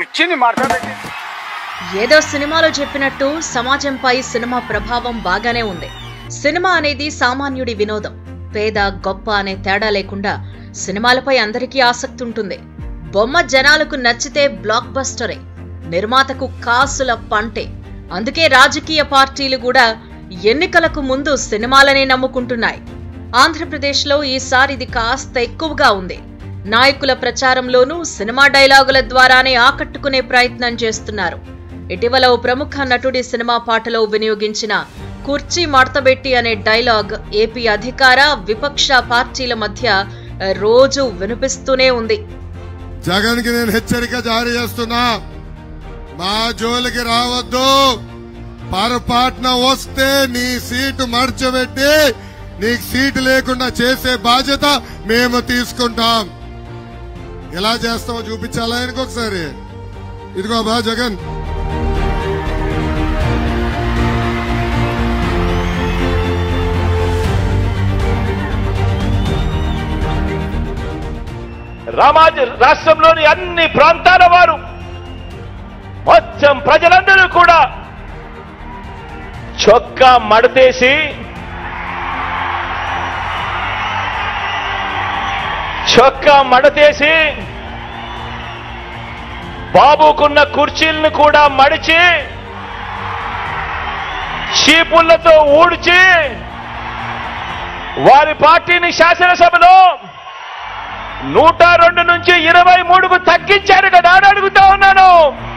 వచ్చింది మాట్లాడండి ఏదో సినిమాలో చెప్పినట్టు సమాజంపై సినిమా ప్రభావం బాగానే ఉంది సినిమా అనేది సామాన్యుడి వినోదం పేద గొప్ప అనే తేడా లేకుండా సినిమాలపై అందరికీ ఆసక్తి ఉంటుంది బొమ్మ జనాలకు నచ్చితే బ్లాక్ బస్టరే నిర్మాతకు కాసుల పంటే అందుకే రాజకీయ పార్టీలు కూడా ఎన్నికలకు ముందు సినిమాలనే నమ్ముకుంటున్నాయి ఆంధ్రప్రదేశ్లో ఈసారి ఇది కాస్త ఎక్కువగా ఉంది నాయకుల ప్రచారంలోనూ సినిమా డైలాగుల ద్వారానే ఆకట్టుకునే ప్రయత్నం చేస్తున్నారు ఇటీవల ఓ ప్రముఖ నటుడి సినిమా పాటలో వినియోగించిన కుర్చీ మడతబెట్టి అనే డైలాగ్ ఏపీ అధికార విపక్ష పార్టీల మధ్య రోజు వినిపిస్తూనే ఉంది జగన్ కి నేను హెచ్చరిక జారీ చేస్తున్నా మా జోలికి రావద్దు పొరపాటున వస్తే నీ సీటు మర్చబెట్టి నీకు సీటు లేకుండా చేసే బాధ్యత మేము తీసుకుంటాం ఎలా చేస్తామో చూపించాలా ఆయనకు ఒకసారి ఇదిగో బా జగన్ రామాజ రాష్ట్రంలోని అన్ని ప్రాంతాల వారు మొత్తం ప్రజలందరూ కూడా చొక్కా మడతేసి చొక్కా మడతేసి బాబుకున్న కుర్చీలను కూడా మడిచి చీపుళ్లతో ఊడ్చి వారి పార్టీని శాసనసభలో నూట రెండు నుంచి ఇరవై మూడుకు తగ్గించారు కదా అని అడుగుతా ఉన్నాను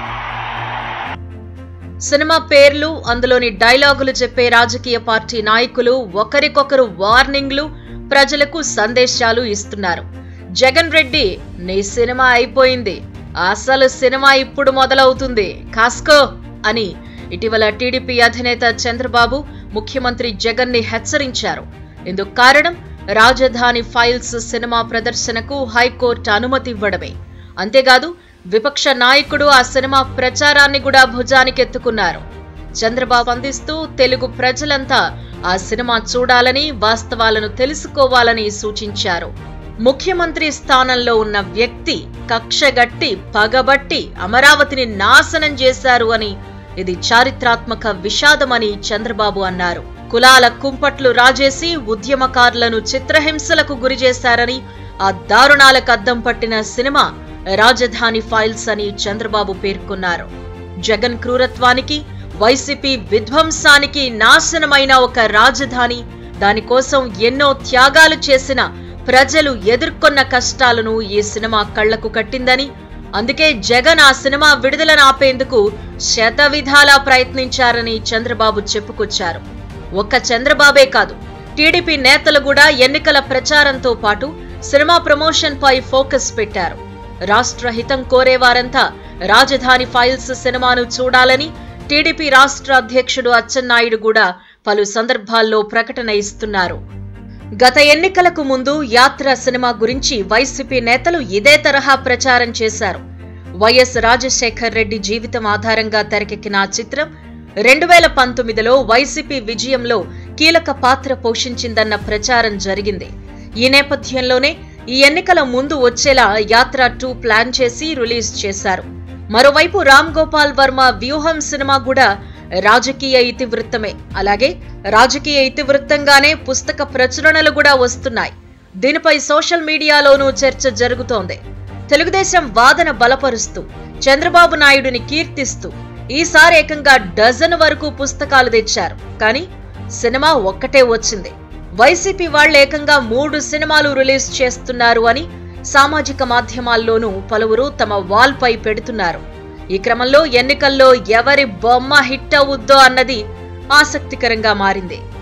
సినిమా పేర్లు అందులోని డైలాగులు చెప్పే రాజకీయ పార్టీ నాయకులు ఒకరికొకరు వార్నింగ్లు ప్రజలకు సందేశాలు ఇస్తున్నారు జగన్ రెడ్డి నీ సినిమా అయిపోయింది అసలు సినిమా ఇప్పుడు మొదలవుతుంది కాస్కో అని ఇటీవల టీడీపీ అధినేత చంద్రబాబు ముఖ్యమంత్రి జగన్ ని హెచ్చరించారు ఇందుకు కారణం రాజధాని ఫైల్స్ సినిమా ప్రదర్శనకు హైకోర్టు అనుమతి ఇవ్వడమే అంతేకాదు విపక్ష నాయకుడు ఆ సినిమా ప్రచారాన్ని కూడా భుజానికెత్తుకున్నారు చంద్రబాబు అందిస్తూ తెలుగు ప్రజలంతా ఆ సినిమా చూడాలని వాస్తవాలను తెలుసుకోవాలని సూచించారు ముఖ్యమంత్రి స్థానంలో ఉన్న వ్యక్తి కక్షగట్టి పగబట్టి అమరావతిని నాశనం చేశారు అని ఇది చారిత్రాత్మక విషాదమని చంద్రబాబు అన్నారు కులాల కుంపట్లు రాజేసి ఉద్యమకారులను చిత్రహింసలకు గురిచేశారని ఆ దారుణాలకు అద్దం పట్టిన సినిమా రాజధాని ఫైల్స్ అని చంద్రబాబు పేర్కొన్నారు జగన్ క్రూరత్వానికి వైసీపీ విధ్వంసానికి నాశనమైన ఒక రాజధాని దానికోసం ఎన్నో త్యాగాలు చేసిన ప్రజలు ఎదుర్కొన్న కష్టాలను ఈ సినిమా కళ్లకు కట్టిందని అందుకే జగన్ ఆ సినిమా విడుదలను ఆపేందుకు శత విధాలా ప్రయత్నించారని చంద్రబాబు చెప్పుకొచ్చారు ఒక్క చంద్రబాబే కాదు టీడీపీ నేతలు కూడా ఎన్నికల ప్రచారంతో పాటు సినిమా ప్రమోషన్ పై ఫోకస్ పెట్టారు రాష్ట్ర హితం కోరేవారంతా రాజధాని ఫైల్స్ సినిమాను చూడాలని టీడీపీ రాష్ట్ర అధ్యక్షుడు అచ్చెన్నాయుడు కూడా పలు సందర్భాల్లో ప్రకటన ఇస్తున్నారు గత ఎన్నికలకు ముందు యాత్ర సినిమా గురించి వైసీపీ నేతలు ఇదే తరహా ప్రచారం చేశారు వైఎస్ రాజశేఖర్ రెడ్డి జీవితం ఆధారంగా తెరకెక్కిన ఆ చిత్రం రెండు వేల పంతొమ్మిదిలో వైసీపీ విజయంలో కీలక పాత్ర పోషించిందన్న ప్రచారం జరిగింది ఈ నేపథ్యంలోనే ఈ ఎన్నికల ముందు వచ్చేలా యాత్ర టూ ప్లాన్ చేసి రిలీజ్ చేశారు మరోవైపు రామ్ గోపాల్ వర్మ వ్యూహం సినిమా కూడా రాజకీయ ఇతివృత్తమే అలాగే రాజకీయ ఇతివృత్తంగానే పుస్తక ప్రచురణలు కూడా వస్తున్నాయి దీనిపై సోషల్ మీడియాలోనూ చర్చ జరుగుతోంది తెలుగుదేశం వాదన బలపరుస్తూ చంద్రబాబు నాయుడుని కీర్తిస్తూ ఈసారి ఏకంగా డజన్ వరకు పుస్తకాలు తెచ్చారు కానీ సినిమా ఒక్కటే వచ్చింది వైసీపీ వాళ్ళు ఏకంగా మూడు సినిమాలు రిలీజ్ చేస్తున్నారు అని సామాజిక మాధ్యమాల్లోనూ పలువురు తమ వాల్ పై పెడుతున్నారు ఈ క్రమంలో ఎన్నికల్లో ఎవరి బొమ్మ హిట్ అవుద్దో అన్నది ఆసక్తికరంగా మారింది